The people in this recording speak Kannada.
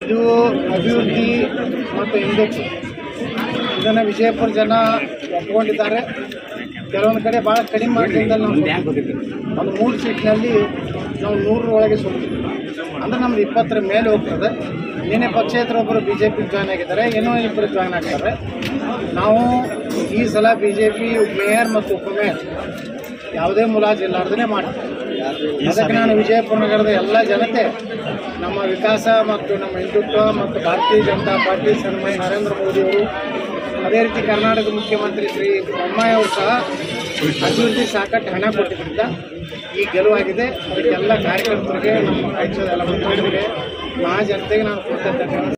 ಇದು ಅಭಿವೃದ್ಧಿ ಮತ್ತು ಇಂಡೆಕ್ಸ್ ಇದನ್ನು ವಿಜಯಪುರ ಜನ ಒಪ್ಕೊಂಡಿದ್ದಾರೆ ಕೆಲವೊಂದು ಕಡೆ ಭಾಳ ಕಡಿಮೆ ಮಾರ್ಕ್ಸಿಂದಲ್ಲಿ ನಾವು ಸೋತಿದ್ದೀವಿ. ಒಂದು ಮೂರು ಸೀಟ್ನಲ್ಲಿ ನಾವು ನೂರರೊಳಗೆ ಸೋತಿದ್ದೀವಿ ಅಂದ್ರೆ ನಮ್ದು ಇಪ್ಪತ್ತರ ಮೇಲೆ ಹೋಗ್ತದೆ ನಿನ್ನೆ ಪಕ್ಷೇತರ ಒಬ್ಬರು ಬಿ ಜೆ ಪಿ ಜಾಯ್ನ್ ಆಗಿದ್ದಾರೆ ಏನೋ ಇಬ್ಬರು ಜಾಯ್ನ್ ಆಗ್ತಾರೆ ನಾವು ಈ ಸಲ ಬಿ ಜೆ ಪಿ ಮೇಯರ್ ಮತ್ತು ಉಪಮೇಯರ್ ಯಾವುದೇ ಮುಲಾಜ್ ಇಲ್ಲಾರ್ದೇ ಮಾಡ್ತೀವಿ ಅದಕ್ಕೆ ನಾನು ವಿಜಯಪುರ ನಗರದ ಎಲ್ಲ ಜನತೆ ನಮ್ಮ ವಿಕಾಸ ಮತ್ತು ನಮ್ಮ ಹಿಂದುತ್ವ ಮತ್ತು ಭಾರತೀಯ ಜನತಾ ಪಾರ್ಟಿ ಸನ್ಮಾನ್ಯ ನರೇಂದ್ರ ಮೋದಿಯವರು ಅದೇ ರೀತಿ ಕರ್ನಾಟಕ ಮುಖ್ಯಮಂತ್ರಿ ಶ್ರೀ ಬೊಮ್ಮಾಯಿ ಅವರು ಸಹ ಅಭಿವೃದ್ಧಿ ಸಾಕಷ್ಟು ಹಣ ಕೊಟ್ಟಿದ್ದರಿಂದ ಈ ಗೆಲುವಾಗಿದೆ ಅದಕ್ಕೆಲ್ಲ ಕಾರ್ಯಕರ್ತರಿಗೆ ನಮ್ಮ ಪಕ್ಷದ ಎಲ್ಲ ಮುಖಂಡರಿಗೆ ಮಹಾಜನತೆಗೆ ನಾನು ಕೃತಜ್ಞತೆ